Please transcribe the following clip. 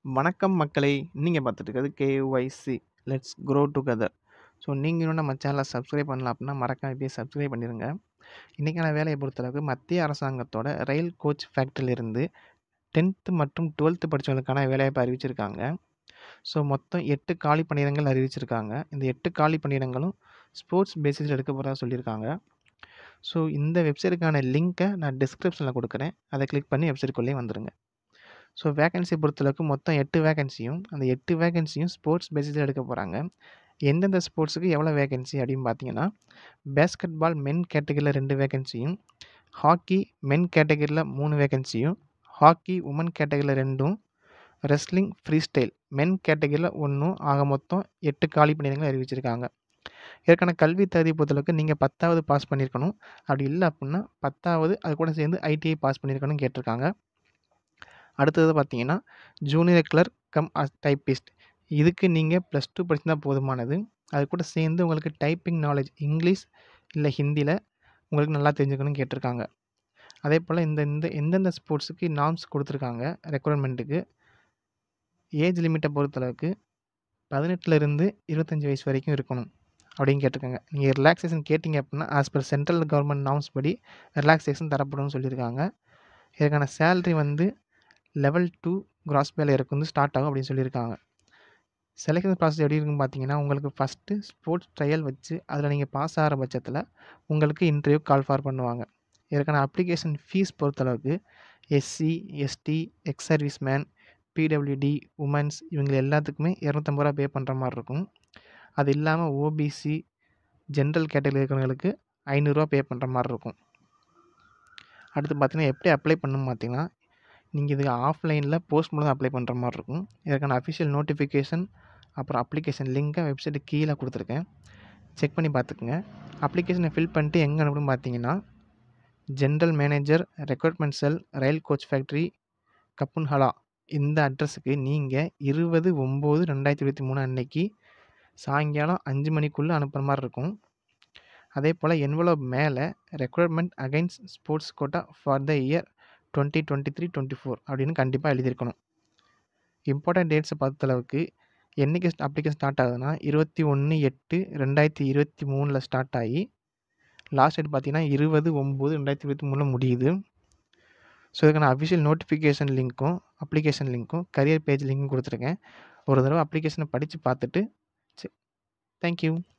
வணக்கம் மக்களே! நீங்க பார்த்துட்டு இருக்கிறது KYC let's grow together. So நீங்க இன்னும் நம்ம சேனல சப்ஸ்கிரைப் பண்ணல அப்டின்னா, மறக்காம இப்பயே சப்ஸ்கிரைப் பண்ணிருங்க. இன்னைக்கான வேலைய பொறுத்தளவுக்கு மத்திய அரசாங்கத்தோட ரயில் கோச் ஃபேக்ட்ரிலிருந்து 10த் மற்றும் 12த் படிச்சவங்களுக்கான வேலைவாய்ப்பு அறிவிச்சிருக்காங்க. ஸோ மொத்தம் 8 காலி பணியிடங்கள் அறிவிச்சிருக்காங்க. இந்த 8 காலி பணியிடங்களும் ஸ்போர்ட்ஸ் பேசிஸ்ல எடுக்க போறதா சொல்லியிருக்காங்க. ஸோ இந்த வெப்சைட்டுக்கான லிங்க்க நான் டிஸ்கிரிப்ஷன்ல குடுக்குறேன். அத கிளிக் பண்ணி வெப்சைட்குள்ளேயே வந்துருங்க. ஸோ வேக்கன்சி பொறுத்தளவுக்கு மொத்தம் 8 வேக்கன்சியும், அந்த 8 வேக்கன்சியும் ஸ்போர்ட்ஸ் பேசிஸ்ல எடுக்க போறாங்க. எந்தெந்த ஸ்போர்ட்ஸுக்கு எவ்வளோ வேக்கன்சி அப்படின்னு பார்த்தீங்கன்னா, பேஸ்கெட் பால் மென் கேட்டகரில 2 வேக்கன்சியும், ஹாக்கி மென் கேட்டகரில 3 வேக்கன்சியும், ஹாக்கி உமன் கேட்டகரில 2ம், ரெஸ்லிங் ஃப்ரீ ஸ்டைல் மென் கேட்டகரில 1ம் ஆக மொத்தம் 8 காலி பணியிடங்கள் அறிவிச்சிருக்காங்க. இதற்கான கல்வி தகுதி பொறுத்தளவுக்கு நீங்க 10வது பாஸ் பண்ணியிருக்கணும். அப்படி இல்ல அப்டின்னா 10வது அது கூட சேர்ந்து ஐடிஐ பாஸ் பண்ணியிருக்கணும்னு கேட்டிருக்காங்க. அடுத்தது பார்த்தீங்கன்னா, junior clerk cum as typist இதுக்கு நீங்க +2 படிச்சிருந்தா போதுமானது. அது கூட சேர்ந்து உங்களுக்கு டைப்பிங் நாலேட்ஜ் இங்கிலீஷ் இல்ல ஹிந்தில உங்களுக்கு நல்லா தெரிஞ்சிருக்கணும்னு கேட்டிருக்காங்க. அதேபோல இந்த இந்த எந்தெந்த ஸ்போர்ட்ஸுக்கு நார்ம்ஸ் குடுத்துருக்காங்க ரெக்ரூட்மென்ட்க்கு. ஏஜ் லிமிட்ட பொறுத்தளவுக்கு 18லருந்து 25 வயசு வரைக்கும் இருக்கணும் அப்படின்னு கேட்டிருக்காங்க. நீங்க ரிலாக்சேஷன் கேட்டீங்க அப்டின்னா, as per central government norms படி ரிலாக்சேஷன் தரப்படும்னு சொல்லியிருக்காங்க. இதற்கான சேலரி வந்து லெவல் 2 கிராஸ் பே இயருக்கு ஸ்டார்ட் ஆகும் அப்படின்னு சொல்லியிருக்காங்க. செலக்ஷன் ப்ராசஸ் எப்படி இருக்குன்னு பார்த்தீங்கன்னா, உங்களுக்கு ஃபர்ஸ்ட்டு ஸ்போர்ட்ஸ் ட்ரையல் வச்சு அதில நீங்க பாஸ் ஆகுற பட்சத்தில உங்களுக்கு இன்டர்வியூ கால் ஃபார் பண்ணுவாங்க. இதற்கான அப்ளிகேஷன் ஃபீஸ் பொறுத்தளவுக்கு SC, ST, ex service man, PWD, womens இவங்க எல்லாத்துக்குமே ரூ. 250 பே பண்ற மாரி இருக்கும். அது இல்லாம ஓபிசி, ஜெனரல் கேட்டகரில இருக்கிறவங்களுக்கு ரூ. 500 பே பண்ற மாரி இருக்கும். அடுத்து பார்த்தீங்கன்னா, எப்படி அப்ளை பண்ணணும்னு பார்த்தீங்கன்னா, நீங்க இது ஆஃப்லைன்ல போஸ்ட் மூலம் அப்ளை பண்ற மாரி இருக்கும். இதற்கான அஃபிஷியல் நோட்டிஃபிகேஷன் அப்புறம் அப்ளிகேஷன் லிங்க்க வெப்சைட்டுக்கு கீழ குடுத்துருக்கேன். செக் பண்ணி பார்த்துக்கங்க. அப்ளிகேஷன ஃபில் பண்ணிட்டு எங்க அனுப்பணும்னு பார்த்தீங்கன்னா, general manager recruitment cell rail coach factory Kapurthala இந்த அட்ரஸுக்கு நீங்க 20/9/2023 அன்னைக்கு சாயங்காலம் 5 மணிக்குள்ள அனுப்புற மாரி இருக்கும். அதேபோல என்வலப் மேல recruitment against sports quota for the year 2023-24 அப்படின்னு கண்டிப்பா எழுதியிருக்கணும். இம்பார்டன்ட் டேட்ஸ பொறுத்தளவுக்கு என்னைக்கு அப்ளிகேஷன் ஸ்டார்ட் ஆகுதுன்னா, 21/8/2023ல ஸ்டார்ட் ஆகி லாஸ்ட் டேட் பார்த்தீங்கன்னா, 20/9/2023ல முடியுது. ஸோ இதுக்கான அஃபிஷியல் நோட்டிஃபிகேஷன் லிங்க்கும், அப்ளிகேஷன் லிங்க்கும், கரியர் பேஜ் லிங்க்கும் குடுத்துருக்கேன். ஒரு தடவ அப்ளிகேஷன படிச்சு பார்த்துட்டு செ தேங்க் யூ.